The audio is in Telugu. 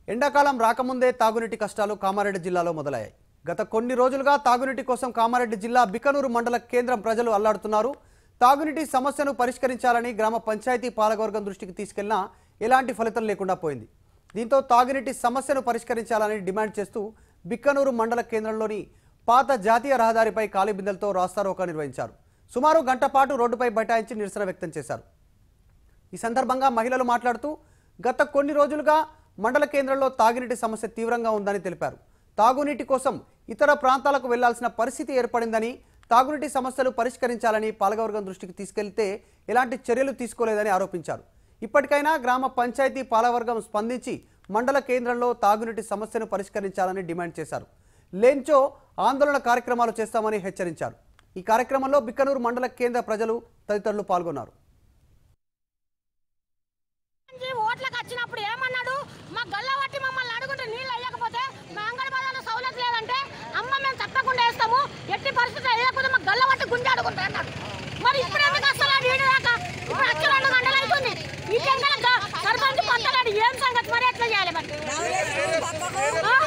ఎండాకాలం రాకముందే తాగునీటి కష్టాలు కామారెడ్డి జిల్లాలో మొదలయ్యాయి గత కొన్ని రోజులుగా తాగునీటి కోసం కామారెడ్డి జిల్లా బికనూరు మండల కేంద్రం ప్రజలు అల్లాడుతున్నారు తాగునీటి సమస్యను పరిష్కరించాలని గ్రామ పంచాయతీ పాలకవర్గం దృష్టికి తీసుకెళ్లినా ఎలాంటి ఫలితం లేకుండా పోయింది దీంతో తాగునీటి సమస్యను పరిష్కరించాలని డిమాండ్ చేస్తూ బిక్కనూరు మండల కేంద్రంలోని పాత జాతీయ రహదారిపై ఖాళీ బిందెలతో రాస్తారోకా నిర్వహించారు సుమారు గంట పాటు రోడ్డుపై బైఠాయించి నిరసన వ్యక్తం చేశారు ఈ సందర్భంగా మహిళలు మాట్లాడుతూ గత కొన్ని రోజులుగా మండల కేంద్రంలో తాగునీటి సమస్య తీవ్రంగా ఉందని తెలిపారు తాగునీటి కోసం ఇతర ప్రాంతాలకు వెళ్లాల్సిన పరిస్థితి ఏర్పడిందని తాగునీటి సమస్యలు పరిష్కరించాలని పాలకవర్గం దృష్టికి తీసుకెళ్తే ఎలాంటి చర్యలు తీసుకోలేదని ఆరోపించారు ఇప్పటికైనా గ్రామ పంచాయతీ పాలకవర్గం స్పందించి మండల కేంద్రంలో తాగునీటి సమస్యను పరిష్కరించాలని డిమాండ్ చేశారు లేంచో ఆందోళన కార్యక్రమాలు చేస్తామని హెచ్చరించారు ఈ కార్యక్రమంలో బిక్కనూరు మండల కేంద్ర ప్రజలు తదితరులు పాల్గొన్నారు నుంచి ఓట్లకు వచ్చినప్పుడు ఏమన్నాడు మా గల్ల పట్టి మమ్మల్ని అడుగుంటే నీళ్ళు వేయకపోతే మా అంగన్వాడీలో సౌలత్ లేదంటే అమ్మ మేము తప్పకుండా వేస్తాము ఎట్టి పరిస్థితులు వేయకపోతే మా గల్ల పట్టి గుంజి అడుగుంటా అన్నాడు మరి ఇప్పుడు ఎందుకు వస్తారా వీడి దాకా ఇప్పుడు వచ్చి రెండు గంటలు అవుతుంది ఈ టెంకల సర్పంచ్ పంటలాడు ఏం సంగతి మరి ఎట్లా చేయాలి మరి ఆ?